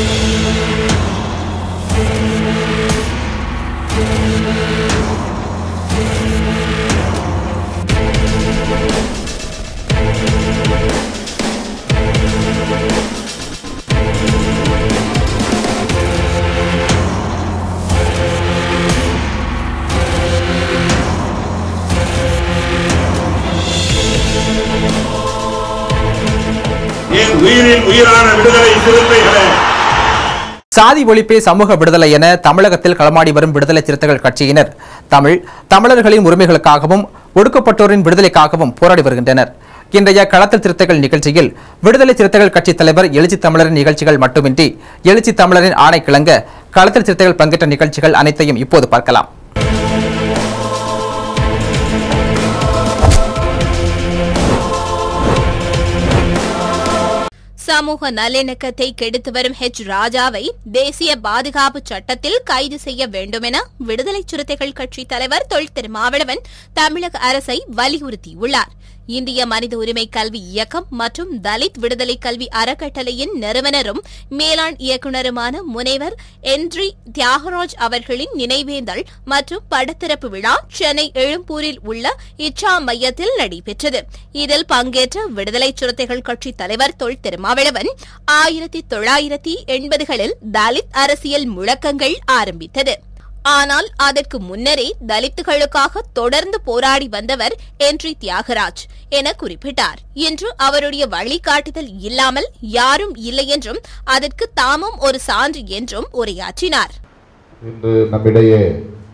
என் உயிரின் உயிரான விடுதலை சிறுத்தைகளே சாதி ஒழிப்பே சமூக விடுதலை என தமிழகத்தில் களமாடி வரும் விடுதலை சிறுத்தைகள் கட்சியினர் தமிழ் தமிழர்களின் உரிமைகளுக்காகவும் ஒடுக்கப்பட்டோரின் விடுதலைக்காகவும் போராடி வருகின்றனர் இன்றைய களத்தில் சிறுத்தைகள் நிகழ்ச்சியில் விடுதலை சிறுத்தைகள் கட்சி தலைவர் எழுச்சி தமிழரின் நிகழ்ச்சிகள் மட்டுமின்றி எழுச்சி தமிழரின் ஆணை கிளங்க களத்தில் சிறுத்தைகள் பங்கேற்ற நிகழ்ச்சிகள் அனைத்தையும் இப்போது பார்க்கலாம் சமூக நல்லிணக்கத்தை கெடுத்து வரும் ஹெச் ராஜாவை தேசிய பாதுகாப்பு சட்டத்தில் கைது செய்ய வேண்டுமென விடுதலை சிறுத்தைகள் கட்சி தலைவர் தொல் திருமாவளவன் தமிழக அரசை வலியுறுத்தியுள்ளார் இந்திய மனித உரிமை கல்வி இயக்கம் மற்றும் தலித் விடுதலை கல்வி அறக்கட்டளையின் நிறுவனரும் மேலாண் இயக்குநருமான முனைவர் என்ட்ரி தியாகராஜ் அவர்களின் நினைவேந்தல் மற்றும் படத்திறப்பு விழா சென்னை எழும்பூரில் உள்ள இச்சா மையத்தில் நடைபெற்றது இதில் பங்கேற்ற விடுதலை சிறுத்தைகள் கட்சி தலைவர் தொல் திருமாவளவன் ஆயிரத்தி தொள்ளாயிரத்தி எண்பதுகளில் தலித் அரசியல் முழக்கங்கள் ஆரம்பித்தது ஆனால் அதற்கு முன்னரே தலித்துகளுக்காக தொடர்ந்து போராடி வந்தவர் என்ட்ரி தியாகராஜ் என குறிப்பிட்டார் இன்று அவருடைய வழிகாட்டுதல் இல்லாமல் யாரும் இல்லை என்றும் அதற்கு தாமும் ஒரு சான்று என்றும் உரையாற்றினார் இன்று நம்மிடையே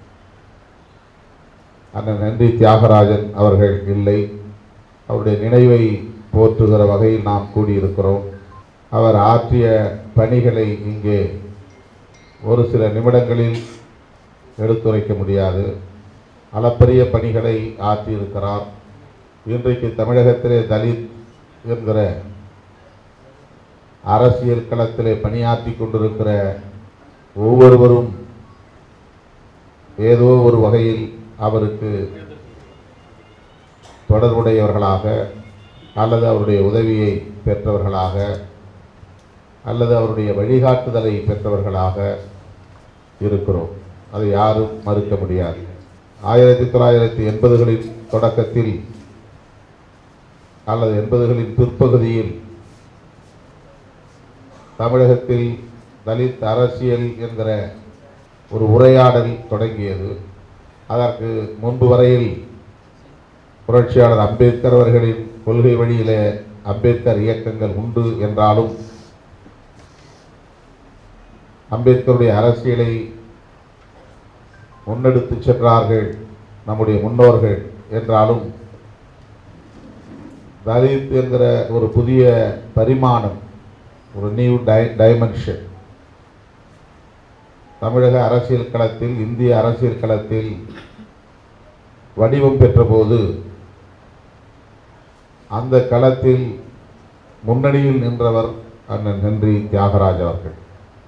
அண்ணன் நன்றி தியாகராஜன் அவர்கள் இல்லை அவருடைய நினைவை போற்றுகிற வகையில் நாம் கூடியிருக்கிறோம் அவர் ஆற்றிய பணிகளை இங்கே ஒரு சில நிமிடங்களில் எடுத்துரைக்க முடியாது அளப்பரிய பணிகளை ஆற்றியிருக்கிறார் இன்றைக்கு தமிழகத்திலே தலித் என்கிற அரசியல் களத்திலே பணியாற்றி கொண்டிருக்கிற ஒவ்வொருவரும் ஏதோ ஒரு வகையில் அவருக்கு தொடர்புடையவர்களாக அல்லது அவருடைய உதவியை பெற்றவர்களாக அல்லது அவருடைய வழிகாட்டுதலை பெற்றவர்களாக இருக்கிறோம் அதை யாரும் மறுக்க முடியாது ஆயிரத்தி தொள்ளாயிரத்தி எண்பதுகளின் தொடக்கத்தில் அல்லது எண்பதுகளின் பிற்பகுதியில் தமிழகத்தில் தலித் அரசியல் என்கிற ஒரு உரையாடல் தொடங்கியது அதற்கு முன்பு வரையில் புரட்சியாளர் அம்பேத்கர் அவர்களின் கொள்கை வழியிலே அம்பேத்கர் இயக்கங்கள் உண்டு என்றாலும் அம்பேத்கருடைய அரசியலை முன்னெடுத்து சென்றார்கள் நம்முடைய முன்னோர்கள் என்றாலும் தலித் என்கிற ஒரு புதிய பரிமாணம் ஒரு நியூ டை டைமென்ஷன் தமிழக அரசியல் களத்தில் இந்திய அரசியல் களத்தில் வடிவம் பெற்றபோது அந்த களத்தில் முன்னணியில் நின்றவர் அண்ணன் ஹென்றி தியாகராஜ் அவர்கள்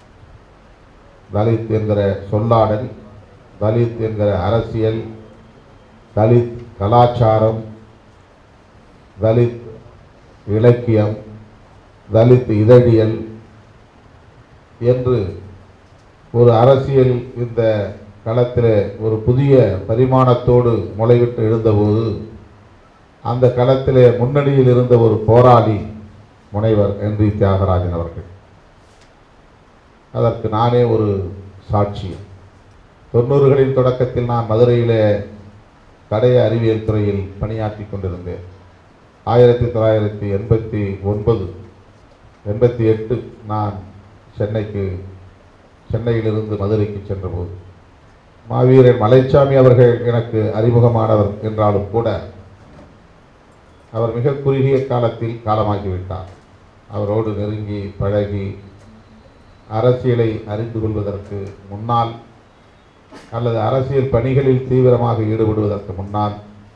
தலித் என்கிற சொல்லாடல் தலித் என்கிற அரசியல் தலித் கலாச்சாரம் தலித் இலக்கியம் தலித் இதழியல் என்று ஒரு அரசியல் இந்த களத்தில் ஒரு புதிய பரிமாணத்தோடு முளைவிட்டு எழுந்தபோது அந்த களத்திலே முன்னணியில் இருந்த ஒரு போராளி முனைவர் என் தியாகராஜன் அவர்கள் அதற்கு நானே ஒரு சாட்சியம் தொண்ணூறுகளின் தொடக்கத்தில் நான் மதுரையிலே கடைய அறிவியல் துறையில் பணியாற்றி கொண்டிருந்தேன் ஆயிரத்தி தொள்ளாயிரத்தி எண்பத்தி ஒன்பது எண்பத்தி எட்டு நான் சென்னைக்கு சென்னையிலிருந்து மதுரைக்கு சென்றபோது மாவீரன் மலைச்சாமி அவர்கள் எனக்கு அறிமுகமானவர் என்றாலும் கூட அவர் மிக குறுகிய காலத்தில் காலமாகிவிட்டார் அவரோடு நெருங்கி பழகி அரசியலை அறிந்து கொள்வதற்கு முன்னால் அல்லது அரசியல் பணிகளில் தீவிரமாக ஈடுபடுவதற்கு முன்னால்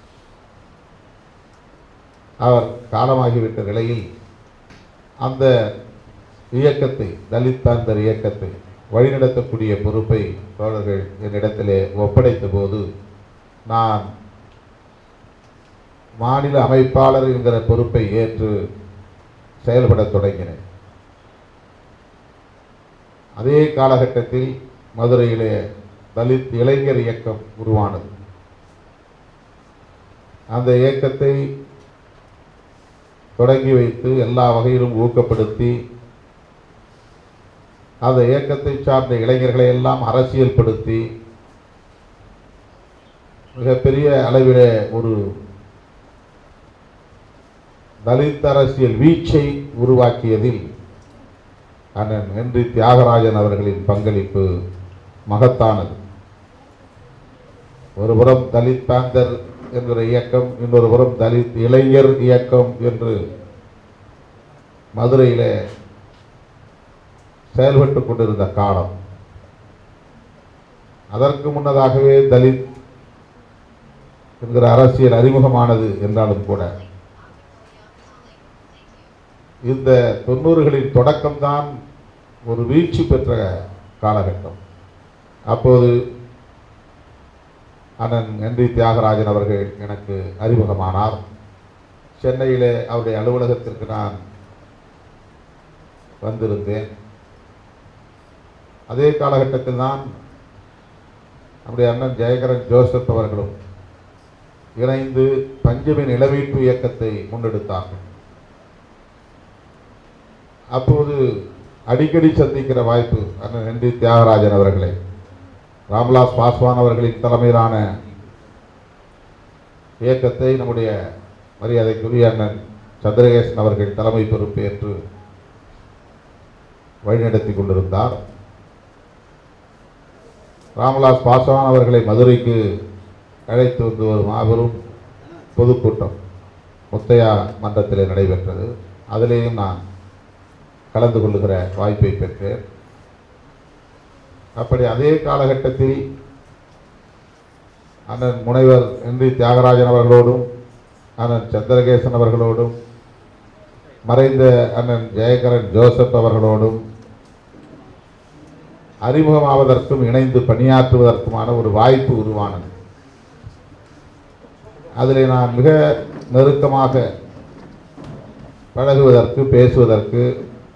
அவர் காலமாகிவிட்ட நிலையில் அந்த இயக்கத்தை தலித் பேந்தர் இயக்கத்தை வழிநடத்தக்கூடிய பொறுப்பை தோழர்கள் என்னிடத்திலே ஒப்படைத்த போது நான் மாநில அமைப்பாளர் என்கிற பொறுப்பை ஏற்று செயல்படத் தொடங்கினேன் அதே காலகட்டத்தில் மதுரையிலே தலித் இளைஞர் இயக்கம் உருவானது அந்த இயக்கத்தை தொடங்கி வைத்து எல்லா வகையிலும் ஊக்கப்படுத்தி அந்த இயக்கத்தை சார்ந்த இளைஞர்களை எல்லாம் அரசியல்படுத்தி மிகப்பெரிய அளவிலே ஒரு தலித் அரசியல் வீச்சை உருவாக்கியதில் அண்ணன் ஹென்றி தியாகராஜன் அவர்களின் பங்களிப்பு மகத்தானது ஒருபுறம் தலித் பேந்தர் என்கிற இயக்கம் இன்னொரு புறம் தலித் இளைஞர் இயக்கம் என்று மதுரையிலே செயல்பட்டு கொண்டிருந்த காலம் அதற்கு முன்னதாகவே தலித் என்கிற அரசியல் அறிமுகமானது என்றாலும் கூட இந்த தொண்ணூறுகளின் தொடக்கம்தான் ஒரு வீழ்ச்சி பெற்ற காலகட்டம் அப்போது அண்ணன் ஹென்றி தியாகராஜன் அவர்கள் எனக்கு அறிமுகமானார் சென்னையிலே அவருடைய அலுவலகத்திற்கு நான் வந்திருந்தேன் அதே காலகட்டத்தில் தான் நம்முடைய அண்ணன் ஜெயகரன் ஜோசப் அவர்களும் இணைந்து பஞ்சமி நிலவீட்டு இயக்கத்தை முன்னெடுத்தார்கள் அப்போது அடிக்கடி சந்திக்கிற வாய்ப்பு அண்ணன் ஹென்றி தியாகராஜன் அவர்களை ராம்விலாஸ் பாஸ்வான் அவர்களின் தலைமையிலான இயக்கத்தை நம்முடைய மரியாதைக்குரிய அண்ணன் சந்திரகேசன் அவர்கள் தலைமை பொறுப்பேற்று வழிநடத்தி கொண்டிருந்தார் ராம்விலாஸ் பாஸ்வான் அவர்களை மதுரைக்கு அழைத்து வந்து ஒரு மாபெரும் பொதுக்கூட்டம் முத்தையா மன்றத்தில் நடைபெற்றது அதிலேயும் நான் கலந்து கொள்ளுகிற வாய்ப்பை பெற்றேன் அப்படி அதே காலகட்டத்தில் அண்ணன் முனைவர் என்ரி தியாகராஜன் அவர்களோடும் அண்ணன் சந்திரகேசன் அவர்களோடும் மறைந்த அண்ணன் ஜெயகரன் ஜோசப் அவர்களோடும் அறிமுகமாவதற்கும் இணைந்து பணியாற்றுவதற்குமான ஒரு வாய்ப்பு உருவானது அதில் நான் மிக நெருக்கமாக பழகுவதற்கு பேசுவதற்கு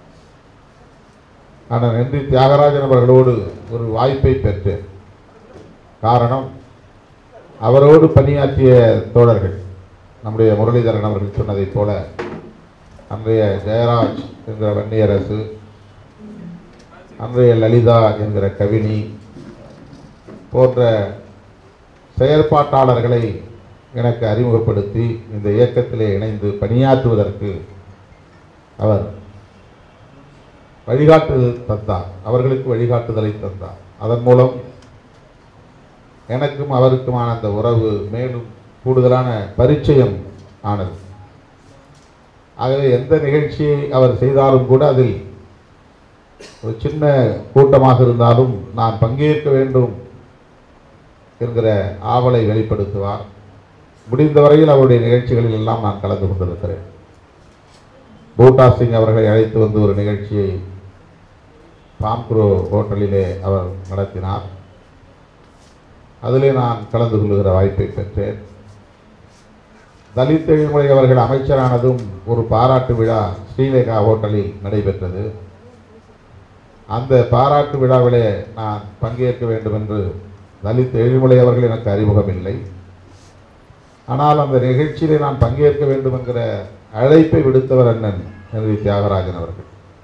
அண்ணன் என்ரி தியாகராஜன் அவர்களோடு ஒரு வாய்ப்பை பெற்றேன் காரணம் அவரோடு பணியாற்றிய தோழர்கள் நம்முடைய முரளிதரன் அவர்கள் சொன்னதைப் போல அன்றைய ஜெயராஜ் என்கிற வன்னியரசு அன்றைய லலிதா என்கிற கவினி போன்ற செயற்பாட்டாளர்களை எனக்கு அறிமுகப்படுத்தி இந்த இயக்கத்திலே இணைந்து பணியாற்றுவதற்கு அவர் வழிகாட்டு தந்தார் அவர்களுக்கு வழிகாட்டுதலை தந்தார் அதன் மூலம் எனக்கும் அவருக்குமான அந்த உறவு மேலும் கூடுதலான பரிச்சயம் ஆனது ஆகவே எந்த நிகழ்ச்சியை அவர் செய்தாலும் கூட அதில் ஒரு சின்ன கூட்டமாக இருந்தாலும் நான் பங்கேற்க வேண்டும் என்கிற ஆவலை வெளிப்படுத்துவார் முடிந்த வரையில் அவருடைய நிகழ்ச்சிகளில் எல்லாம் நான் கலந்து கொண்டிருக்கிறேன் பூட்டா சிங் அவர்களை அழைத்து வந்து ஒரு நிகழ்ச்சியை பாம்குரோ ஹோட்டலிலே அவர் நடத்தினார் அதிலே நான் கலந்து கொள்ளுகிற வாய்ப்பை பெற்றேன் தலித் எழில்முறை அவர்கள் அமைச்சரானதும் ஒரு பாராட்டு விழா ஸ்ரீலேகா ஹோட்டலில் நடைபெற்றது அந்த பாராட்டு விழாவிலே நான் பங்கேற்க வேண்டும் என்று தலித் எழில்முறை அவர்கள் எனக்கு அறிமுகம் இல்லை ஆனால் அந்த நிகழ்ச்சியிலே நான் பங்கேற்க வேண்டும் என்கிற அழைப்பை விடுத்தவர் அண்ணன் ஹென்றி தியாகராஜன் அவர்கள்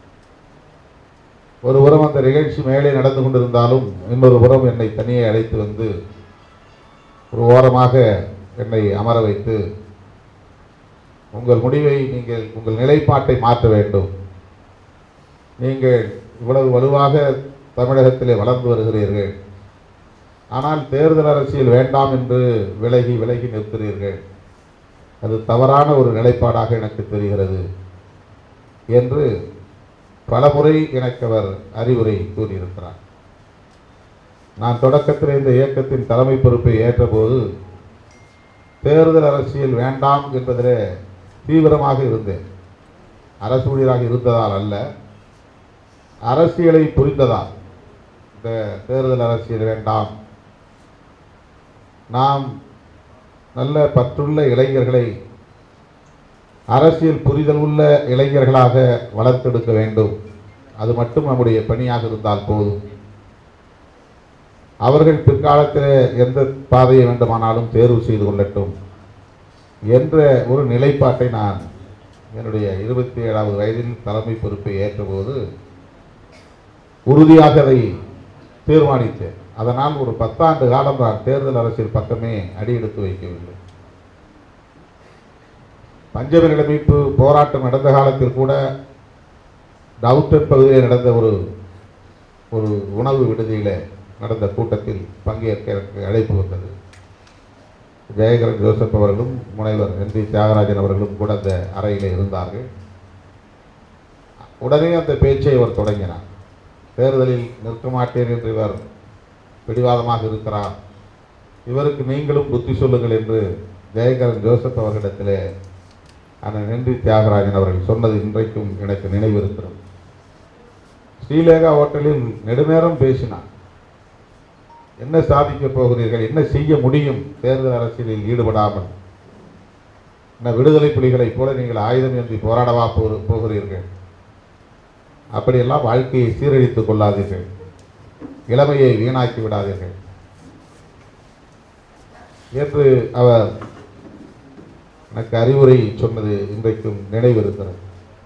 ஒரு புறம் அந்த நிகழ்ச்சி மேலே நடந்து கொண்டிருந்தாலும் இன்னொரு புறம் என்னை தனியே அழைத்து வந்து ஒரு ஓரமாக என்னை அமர வைத்து உங்கள் முடிவை நீங்கள் உங்கள் நிலைப்பாட்டை மாற்ற வேண்டும் நீங்கள் இவ்வளவு வலுவாக தமிழகத்திலே வளர்ந்து வருகிறீர்கள் ஆனால் தேர்தல் அரசியல் வேண்டாம் என்று விலகி விலகி நிற்கிறீர்கள் அது தவறான ஒரு நிலைப்பாடாக எனக்கு தெரிகிறது என்று பலமுறை எனக்கு அவர் அறிவுரை கூறியிருக்கிறார் நான் தொடக்கத்தில் இந்த இயக்கத்தின் தலைமை பொறுப்பை ஏற்றபோது தேர்தல் அரசியல் வேண்டாம் என்பதிலே தீவிரமாக இருந்தேன் அரசு ஊழியராக இருந்ததால் அல்ல அரசியலை புரிந்ததால் இந்த தேர்தல் அரசியல் வேண்டாம் நாம் நல்ல பற்றுள்ள இளைஞர்களை அரசியல் புரிதல் உள்ள இளைஞர்களாக வளர்த்தெடுக்க வேண்டும் அது மட்டும் நம்முடைய பணியாக இருந்தால் போதும் அவர்கள் பிற்காலத்தில் எந்த பாதையை வேண்டுமானாலும் தேர்வு செய்து கொள்ளட்டும் என்ற ஒரு நிலைப்பாட்டை நான் என்னுடைய இருபத்தி ஏழாவது வயதில் தலைமை பொறுப்பை ஏற்றபோது உறுதியாக அதை தீர்மானித்தேன் அதனால் ஒரு பத்தாண்டு காலம் நான் தேர்தல் அரசியல் பக்கமே அடியெடுத்து வைக்கவில்லை பஞ்சமி நில மீட்பு போராட்டம் நடந்த காலத்தில் கூட டவுட்டன் பகுதியில் நடந்த ஒரு ஒரு உணவு விடுதியில் நடந்த கூட்டத்தில் பங்கேற்க எனக்கு அழைப்பு வந்தது ஜெயகரன் ஜோசப் அவர்களும் முனைவர் என் டி தியாகராஜன் அவர்களும் கூட அந்த அறையில் இருந்தார்கள் உடனே அந்த பேச்சை அவர் தொடங்கினார் தேர்தலில் நிற்க மாட்டேன் என்று இவர் பிடிவாதமாக இருக்கிறார் இவருக்கு நீங்களும் புத்தி சொல்லுங்கள் என்று ஜெயகரன் ஜோசப் அவர்களிடத்திலே அண்ணன் நன்றி தியாகராஜன் அவர்கள் சொன்னது இன்றைக்கும் எனக்கு நினைவு இருக்கிறது ஸ்ரீலேகா ஹோட்டலில் நெடுநேரம் பேசினார் என்ன சாதிக்கப் போகிறீர்கள் என்ன செய்ய முடியும் தேர்தல் அரசியலில் ஈடுபடாமல் என்ன விடுதலை புலிகளைப் போல நீங்கள் ஆயுதம் ஏந்தி போராடவா போ- போகிறீர்கள் அப்படியெல்லாம் வாழ்க்கையை சீரழித்துக் கொள்ளாதீர்கள் இளமையை வீணாக்கி விடாதீர்கள் என்று அவர் எனக்கு அறிவுரை சொன்னது இன்றைக்கும் நினைவிருக்கிறது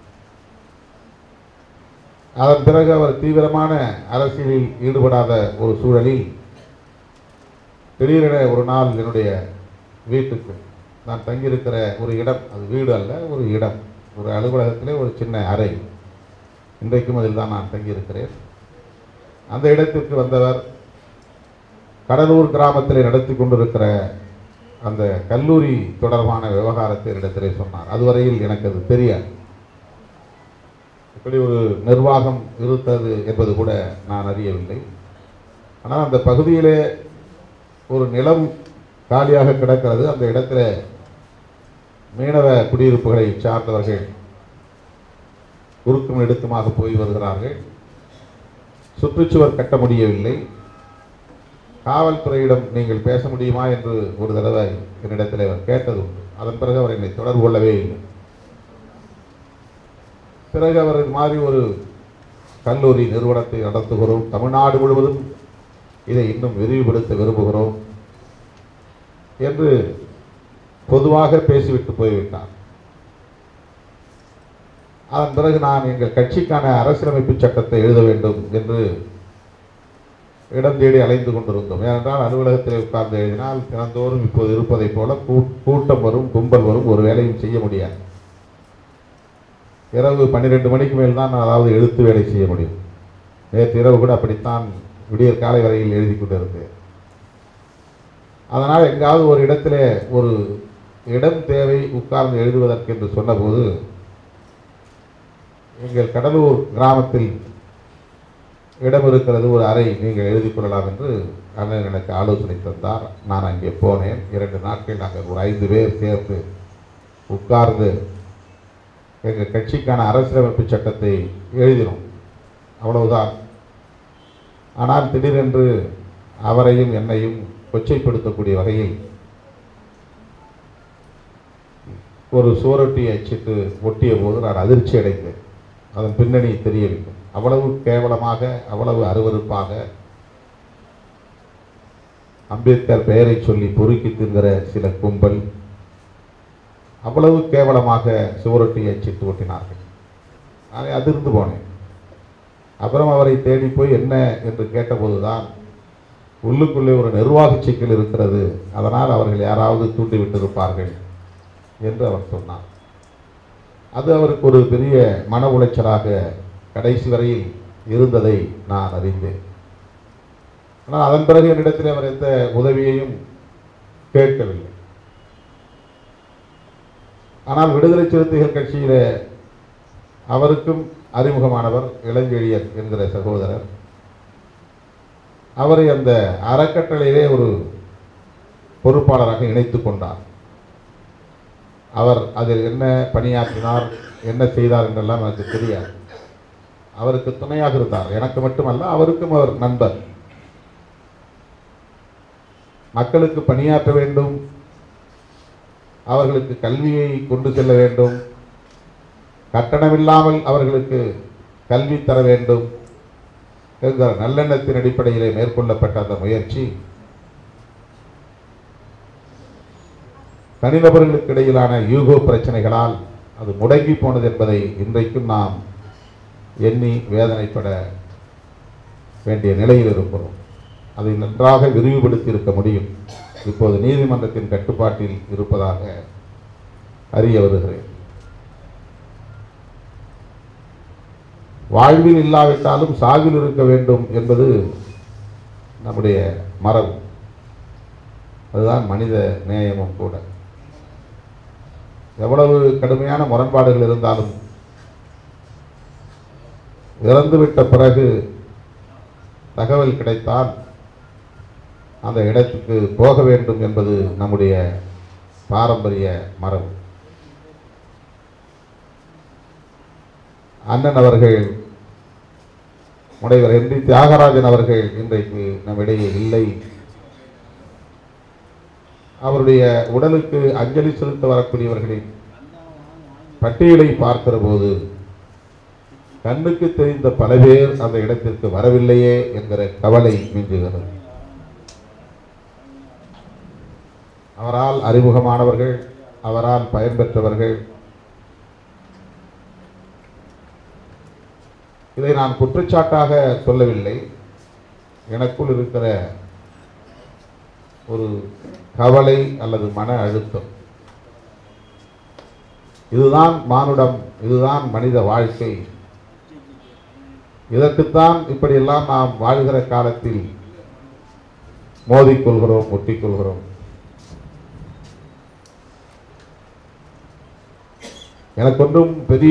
அதன் பிறகு அவர் தீவிரமான அரசியலில் ஈடுபடாத ஒரு சூழலில் திடீரென ஒரு நாள் என்னுடைய வீட்டுக்கு நான் தங்கியிருக்கிற ஒரு இடம் அது வீடு அல்ல ஒரு இடம் ஒரு அலுவலகத்திலே ஒரு சின்ன அறை இன்றைக்கும் அதில் தான் நான் தங்கியிருக்கிறேன் அந்த இடத்திற்கு வந்தவர் கடலூர் கிராமத்தில் நடத்தி கொண்டிருக்கிற அந்த கல்லூரி தொடர்பான விவகாரத்தை இடத்திலே சொன்னார் அதுவரையில் எனக்கு அது தெரியாது இப்படி ஒரு நிர்வாகம் இருந்தது என்பது கூட நான் அறியவில்லை ஆனால் அந்த பகுதியிலே ஒரு நிலம் காலியாக கிடக்கிறது அந்த இடத்துல மீனவ குடியிருப்புகளை சார்ந்தவர்கள் குறுக்கும் நெடுக்குமாக போய் வருகிறார்கள் சுற்றுச்சுவர் கட்ட முடியவில்லை காவல்துறையிடம் நீங்கள் பேச முடியுமா என்று ஒரு தடவை என்னிடத்தில் அவர் கேட்டது உண்டு அதன் பிறகு அவர் என்னை தொடர்பு கொள்ளவே இல்லை பிறகு அவர் இது மாதிரி ஒரு கல்லூரி நிறுவனத்தை நடத்துகிறோம் தமிழ்நாடு முழுவதும் இதை இன்னும் விரிவுபடுத்த விரும்புகிறோம் என்று பொதுவாக பேசிவிட்டு போய்விட்டார் அதன் பிறகு நான் எங்கள் கட்சிக்கான அரசியலமைப்பு சட்டத்தை எழுத வேண்டும் என்று இடம் தேடி அலைந்து கொண்டிருந்தோம் ஏனென்றால் அலுவலகத்தில் உட்கார்ந்து எழுதினால் தினந்தோறும் இப்போது இருப்பதைப் போல கூ- கூட்டம் வரும் கும்பல் வரும் ஒரு வேலையும் செய்ய முடியாது இரவு பன்னிரெண்டு மணிக்கு மேல் தான் நான் அதாவது எழுத்து வேலை செய்ய முடியும் நேற்று இரவு கூட அப்படித்தான் விடியற் காலை வரையில் எழுதி கொண்டிருந்தேன் அதனால் எங்காவது ஒரு இடத்திலே ஒரு இடம் தேவை உட்கார்ந்து எழுதுவதற்கு என்று சொன்னபோது எங்கள் கடலூர் கிராமத்தில் இடம் இருக்கிறது ஒரு அறை நீங்கள் எழுதிக் கொள்ளலாம் என்று அண்ணன் எனக்கு ஆலோசனை தந்தார் நான் அங்கே போனேன் இரண்டு நாட்கள் நாங்கள் ஒரு ஐந்து பேர் சேர்த்து உட்கார்ந்து எங்கள் கட்சிக்கான அரசியலமைப்பு சட்டத்தை எழுதினோம் அவ்வளவுதான் ஆனால் திடீரென்று அவரையும் என்னையும் கொச்சைப்படுத்தக்கூடிய வகையில் ஒரு சுவரொட்டியை அச்சிட்டு ஒட்டிய போது நான் அதிர்ச்சி அடைந்தேன் அதன் பின்னணி தெரியவில்லை அவ்வளவு கேவலமாக அவ்வளவு அருவருப்பாக அம்பேத்கர் பெயரை சொல்லி பொறுக்கி தின்கிற சில கும்பல் அவ்வளவு கேவலமாக சுவரொட்டியை அச்சிட்டு ஒட்டினார்கள் நான் அதிர்ந்து போனேன் அப்புறம் அவரை தேடி போய் என்ன என்று கேட்டபோதுதான் உள்ளுக்குள்ளே ஒரு நிர்வாக சிக்கல் இருக்கிறது அதனால் அவர்கள் யாராவது தூண்டிவிட்டிருப்பார்கள் என்று அவர் சொன்னார் அது அவருக்கு ஒரு பெரிய மன உளைச்சலாக கடைசி வரையில் இருந்ததை நான் அறிந்தேன் ஆனால் அதன் பிறகு என்னிடத்தில் அவர் எந்த உதவியையும் கேட்கவில்லை ஆனால் விடுதலை சிறுத்தைகள் கட்சியிலே அவருக்கும் அறிமுகமானவர் இளஞ்செழியன் என்கிற சகோதரர் அவரை அந்த அறக்கட்டளையிலே ஒரு பொறுப்பாளராக இணைத்துக் கொண்டார் அவர் அதில் என்ன பணியாற்றினார் என்ன செய்தார் என்றெல்லாம் எனக்கு தெரியாது அவருக்கு துணையாக இருந்தார் எனக்கு மட்டுமல்ல அவருக்கும் அவர் நண்பர் மக்களுக்கு பணியாற்ற வேண்டும் அவர்களுக்கு கல்வியை கொண்டு செல்ல வேண்டும் கட்டணமில்லாமல் அவர்களுக்கு கல்வி தர வேண்டும் என்கிற நல்லெண்ணத்தின் அடிப்படையிலே மேற்கொள்ளப்பட்ட அந்த முயற்சி தனிநபர்களுக்கு இடையிலான யூகோ பிரச்சனைகளால் அது முடங்கி போனது என்பதை இன்றைக்கும் நாம் எண்ணி வேதனைப்பட வேண்டிய நிலையில் இருக்கிறோம் அதை நன்றாக விரிவுபடுத்தி இருக்க முடியும் இப்போது நீதிமன்றத்தின் கட்டுப்பாட்டில் இருப்பதாக அறிய வருகிறேன் வாழ்வில் இல்லாவிட்டாலும் சாவில் இருக்க வேண்டும் என்பது நம்முடைய மரபு அதுதான் மனித நேயமும் கூட எவ்வளவு கடுமையான முரண்பாடுகள் இருந்தாலும் இறந்துவிட்ட பிறகு தகவல் கிடைத்தால் அந்த இடத்துக்கு போக வேண்டும் என்பது நம்முடைய பாரம்பரிய மரபு அண்ணன் அவர்கள் முனைவர் என் டி தியாகராஜன் அவர்கள் இன்றைக்கு நம்மிடையே இல்லை அவருடைய உடலுக்கு அஞ்சலி செலுத்த வரக்கூடியவர்களின் பட்டியலை பார்க்கிற போது கண்ணுக்கு தெரிந்த பல பேர் அந்த இடத்திற்கு வரவில்லையே என்கிற கவலை மிஞ்சுகிறது அவரால் அறிமுகமானவர்கள் அவரால் பயன்பெற்றவர்கள் இதை நான் குற்றச்சாட்டாக சொல்லவில்லை எனக்குள் இருக்கிற ஒரு கவலை அல்லது மன அழுத்தம் இதுதான் மானுடம் இதுதான் மனித வாழ்க்கை இதற்குத்தான் இப்படியெல்லாம் நாம் வாழ்கிற காலத்தில் மோதிக்கொள்கிறோம் ஒட்டிக்கொள்கிறோம் எனக்கு ஒன்றும் பெரிய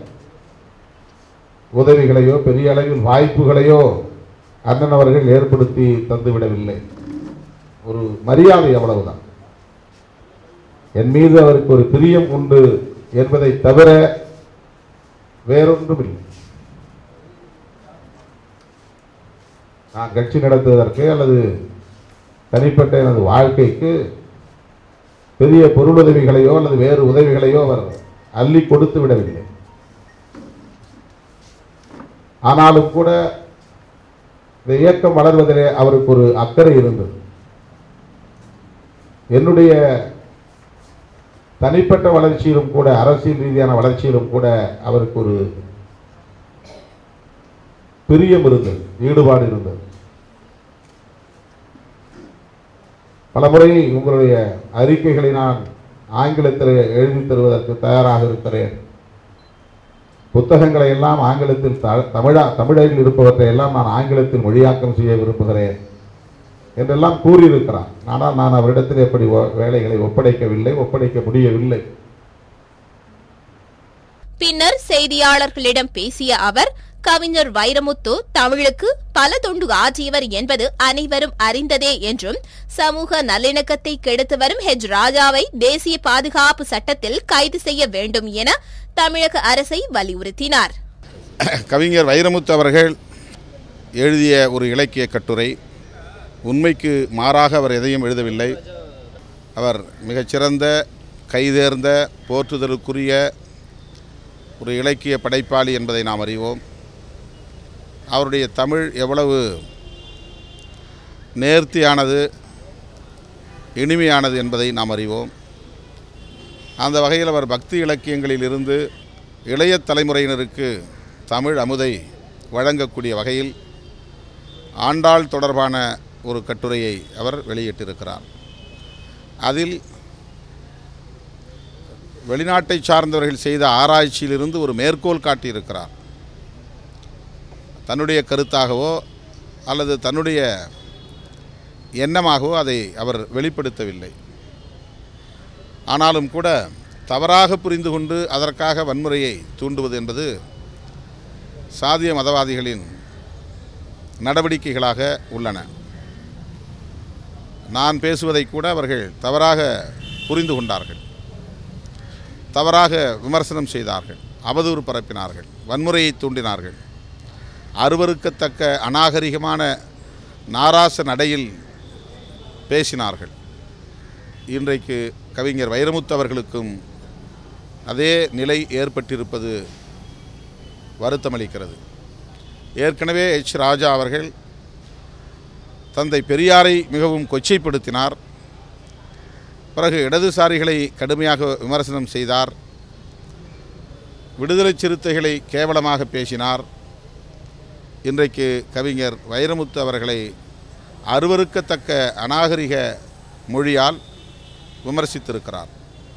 உதவிகளையோ பெரிய அளவில் வாய்ப்புகளையோ அண்ணன் அவர்கள் ஏற்படுத்தி தந்துவிடவில்லை ஒரு மரியாதை அவ்வளவுதான் என் மீது அவருக்கு ஒரு பிரியம் உண்டு என்பதை தவிர வேறொன்றும் இல்லை நான் கட்சி நடத்துவதற்கு அல்லது தனிப்பட்ட எனது வாழ்க்கைக்கு பெரிய பொருளுதவிகளையோ அல்லது வேறு உதவிகளையோ அவர் அள்ளி கொடுத்து விடவில்லை ஆனாலும் கூட இந்த இயக்கம் வளர்வதிலே அவருக்கு ஒரு அக்கறை இருந்தது என்னுடைய தனிப்பட்ட வளர்ச்சியிலும் கூட அரசியல் ரீதியான வளர்ச்சியிலும் கூட அவருக்கு ஒரு பிரியம் இருந்தது ஈடுபாடு இருந்தது பலமுறை உங்களுடைய அறிக்கைகளை நான் ஆங்கிலத்தில் எழுதி தருவதற்கு தயாராக இருக்கிறேன் புத்தகங்களை எல்லாம் ஆங்கிலத்தில் த- தமிழா தமிழில் இருப்பவற்றை எல்லாம் நான் ஆங்கிலத்தில் மொழியாக்கம் செய்ய விரும்புகிறேன் என்றெல்லாம் கூறியிருக்கிறார் ஆனால் நான் அவரிடத்தில் எப்படி ஒ- வேலைகளை ஒப்படைக்கவில்லை ஒப்படைக்க முடியவில்லை பின்னர் செய்தியாளர்களிடம் பேசிய அவர் கவிஞர் வைரமுத்து தமிழுக்கு பல தொண்டு ஆற்றியவர் என்பது அனைவரும் அறிந்ததே என்றும் சமூக நல்லிணக்கத்தை கெடுத்து வரும் ஹெச் ராஜாவை தேசிய பாதுகாப்பு சட்டத்தில் கைது செய்ய வேண்டும் என தமிழக அரசை வலியுறுத்தினார் கவிஞர் வைரமுத்து அவர்கள் எழுதிய ஒரு இலக்கிய கட்டுரை உண்மைக்கு மாறாக அவர் எதையும் எழுதவில்லை அவர் மிகச்சிறந்த கைதேர்ந்த போற்றுதலுக்குரிய ஒரு இலக்கிய படைப்பாளி என்பதை நாம் அறிவோம் அவருடைய தமிழ் எவ்வளவு நேர்த்தியானது இனிமையானது என்பதை நாம் அறிவோம் அந்த வகையில் அவர் பக்தி இலக்கியங்களில் இருந்து இளைய தலைமுறையினருக்கு தமிழ் அமுதை வழங்கக்கூடிய வகையில் ஆண்டாள் தொடர்பான ஒரு கட்டுரையை அவர் வெளியிட்டிருக்கிறார் அதில் வெளிநாட்டை சார்ந்தவர்கள் செய்த ஆராய்ச்சியிலிருந்து ஒரு மேற்கோள் காட்டியிருக்கிறார் தன்னுடைய கருத்தாகவோ அல்லது தன்னுடைய எண்ணமாகவோ அதை அவர் வெளிப்படுத்தவில்லை ஆனாலும் கூட தவறாக புரிந்து கொண்டு அதற்காக வன்முறையை தூண்டுவது என்பது சாதிய மதவாதிகளின் நடவடிக்கைகளாக உள்ளன நான் பேசுவதை கூட அவர்கள் தவறாக புரிந்து கொண்டார்கள் தவறாக விமர்சனம் செய்தார்கள் அவதூறு பரப்பினார்கள் வன்முறையை தூண்டினார்கள் அருவருக்கத்தக்க அநாகரிகமான நாராச நடையில் பேசினார்கள் இன்றைக்கு கவிஞர் வைரமுத்து அவர்களுக்கும் அதே நிலை ஏற்பட்டிருப்பது வருத்தமளிக்கிறது ஏற்கனவே எச் ராஜா அவர்கள் தந்தை பெரியாரை மிகவும் கொச்சைப்படுத்தினார் பிறகு இடதுசாரிகளை கடுமையாக விமர்சனம் செய்தார் விடுதலை சிறுத்தைகளை கேவலமாக பேசினார் இன்றைக்கு கவிஞர் வைரமுத்து அவர்களை அருவருக்கத்தக்க அநாகரிக மொழியால் விமர்சித்திருக்கிறார்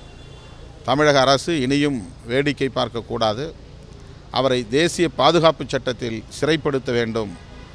தமிழக அரசு இனியும் வேடிக்கை பார்க்கக்கூடாது அவரை தேசிய பாதுகாப்பு சட்டத்தில் சிறைப்படுத்த வேண்டும்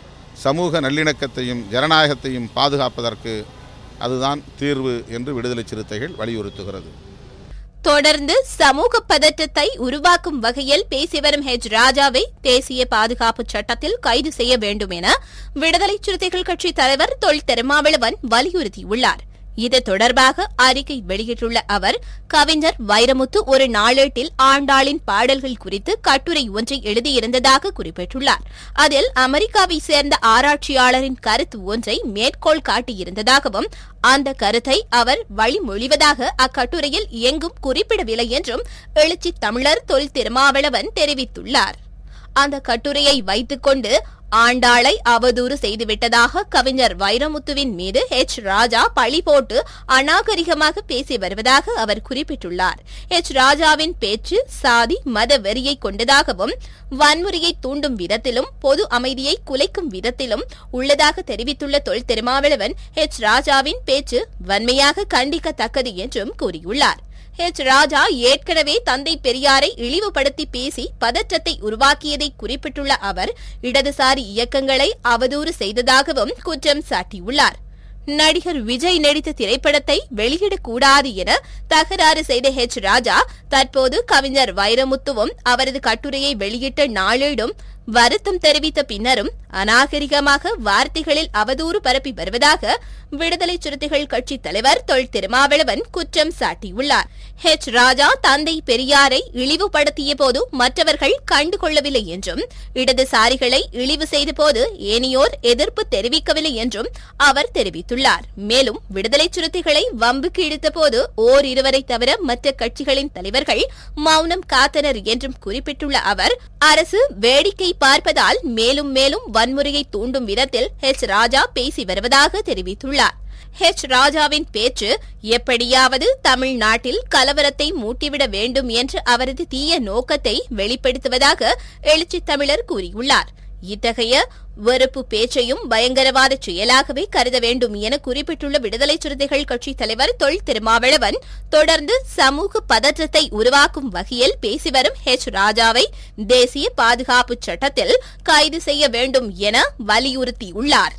சமூக நல்லிணக்கத்தையும் ஜனநாயகத்தையும் பாதுகாப்பதற்கு அதுதான் தீர்வு என்று விடுதலை சிறுத்தைகள் வலியுறுத்துகிறது தொடர்ந்து சமூக பதற்றத்தை உருவாக்கும் வகையில் பேசி வரும் ஹெச் ராஜாவை தேசிய பாதுகாப்பு சட்டத்தில் கைது செய்ய வேண்டும் என விடுதலை சிறுத்தைகள் கட்சி தலைவர் தொல் திருமாவளவன் வலியுறுத்தியுள்ளார் இது தொடர்பாக அறிக்கை வெளியிட்டுள்ள அவர் கவிஞர் வைரமுத்து ஒரு நாளேட்டில் ஆண்டாளின் பாடல்கள் குறித்து கட்டுரை ஒன்றை எழுதியிருந்ததாக குறிப்பிட்டுள்ளார் அதில் அமெரிக்காவை சேர்ந்த ஆராய்ச்சியாளரின் கருத்து ஒன்றை மேற்கோள் காட்டியிருந்ததாகவும் அந்த கருத்தை அவர் வழிமொழிவதாக அக்கட்டுரையில் எங்கும் குறிப்பிடவில்லை என்றும் எழுச்சி தமிழர் தொல் திருமாவளவன் தெரிவித்துள்ளார் அந்த கட்டுரையை வைத்துக்கொண்டு ஆண்டாளை அவதூறு செய்துவிட்டதாக கவிஞர் வைரமுத்துவின் மீது ஹெச் ராஜா பழி போட்டு அநாகரிகமாக பேசி வருவதாக அவர் குறிப்பிட்டுள்ளார் ஹெச் ராஜாவின் பேச்சு சாதி மத வெறியை கொண்டதாகவும் வன்முறையை தூண்டும் விதத்திலும் பொது அமைதியை குலைக்கும் விதத்திலும் உள்ளதாக தெரிவித்துள்ள தொல் திருமாவளவன் ஹெச் ராஜாவின் பேச்சு வன்மையாக கண்டிக்கத்தக்கது என்றும் கூறியுள்ளார் ஹெச் ராஜா ஏற்கனவே தந்தை பெரியாரை இழிவுபடுத்தி பேசி பதற்றத்தை உருவாக்கியதை குறிப்பிட்டுள்ள அவர் இடதுசாரி இயக்கங்களை அவதூறு செய்ததாகவும் குற்றம் சாட்டியுள்ளார் நடிகர் விஜய் நடித்த திரைப்படத்தை வெளியிடக்கூடாது என தகராறு செய்த ஹெச் ராஜா தற்போது கவிஞர் வைரமுத்துவும் அவரது கட்டுரையை வெளியிட்ட நாளேடும் வருத்தம் தெரிவித்த பின்னரும் அநாகரிகமாக வார்த்தைகளில் அவதூறு பரப்பி வருவதாக விடுதலை சிறுத்தைகள் கட்சி தலைவர் தொல் திருமாவளவன் குற்றம் சாட்டியுள்ளார் ஹெச் ராஜா தந்தை பெரியாரை இழிவுபடுத்திய போது மற்றவர்கள் கண்டுகொள்ளவில்லை என்றும் இடதுசாரிகளை இழிவு செய்த போது ஏனையோர் எதிர்ப்பு தெரிவிக்கவில்லை என்றும் அவர் தெரிவித்துள்ளார் மேலும் விடுதலை சிறுத்தைகளை வம்புக்கு இழுத்த போது ஓர் இருவரை தவிர மற்ற கட்சிகளின் தலைவர்கள் மௌனம் காத்தனர் என்றும் குறிப்பிட்டுள்ள அவர் அரசு வேடிக்கை பார்ப்பதால் மேலும் மேலும் வன்முறையை தூண்டும் விதத்தில் ஹெச் ராஜா பேசி வருவதாக தெரிவித்துள்ளார் ஹெச் ராஜாவின் பேச்சு எப்படியாவது தமிழ்நாட்டில் கலவரத்தை மூட்டிவிட வேண்டும் என்ற அவரது தீய நோக்கத்தை வெளிப்படுத்துவதாக எழுச்சி தமிழர் கூறியுள்ளார் இத்தகைய வெறுப்பு பேச்சையும் பயங்கரவாத செயலாகவே கருத வேண்டும் என குறிப்பிட்டுள்ள விடுதலை சிறுத்தைகள் கட்சி தலைவர் தொல் திருமாவளவன் தொடர்ந்து சமூக பதற்றத்தை உருவாக்கும் வகையில் பேசி வரும் ஹெச் ராஜாவை தேசிய பாதுகாப்பு சட்டத்தில் கைது செய்ய வேண்டும் என வலியுறுத்தியுள்ளார்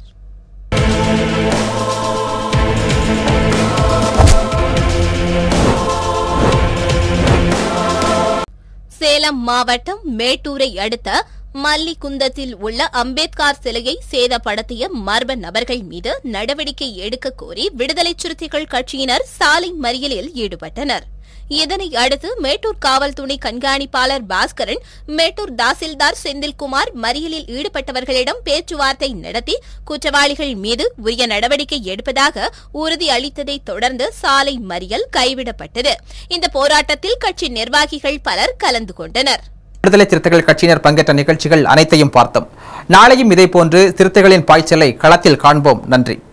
சேலம் மாவட்டம் மேட்டூரை அடுத்த மல்லிகுந்தத்தில் உள்ள அம்பேத்கர் சிலையை சேதப்படுத்திய மர்ம நபர்கள் மீது நடவடிக்கை எடுக்க கோரி விடுதலை சிறுத்தைகள் கட்சியினர் சாலை மறியலில் ஈடுபட்டனர் இதனை அடுத்து மேட்டூர் காவல் துணை கண்காணிப்பாளர் பாஸ்கரன் மேட்டூர் தாசில்தார் செந்தில்குமார் மறியலில் ஈடுபட்டவர்களிடம் பேச்சுவார்த்தை நடத்தி குற்றவாளிகள் மீது உரிய நடவடிக்கை எடுப்பதாக உறுதி அளித்ததை தொடர்ந்து சாலை மறியல் கைவிடப்பட்டது இந்த போராட்டத்தில் கட்சி நிர்வாகிகள் பலர் கலந்து கொண்டனர் விடுதலை சிறுத்தைகள் கட்சியினர் பங்கேற்ற நிகழ்ச்சிகள் அனைத்தையும் பார்த்தோம் நாளையும் இதேபோன்று சிறுத்தைகளின் பாய்ச்சலை களத்தில் காண்போம் நன்றி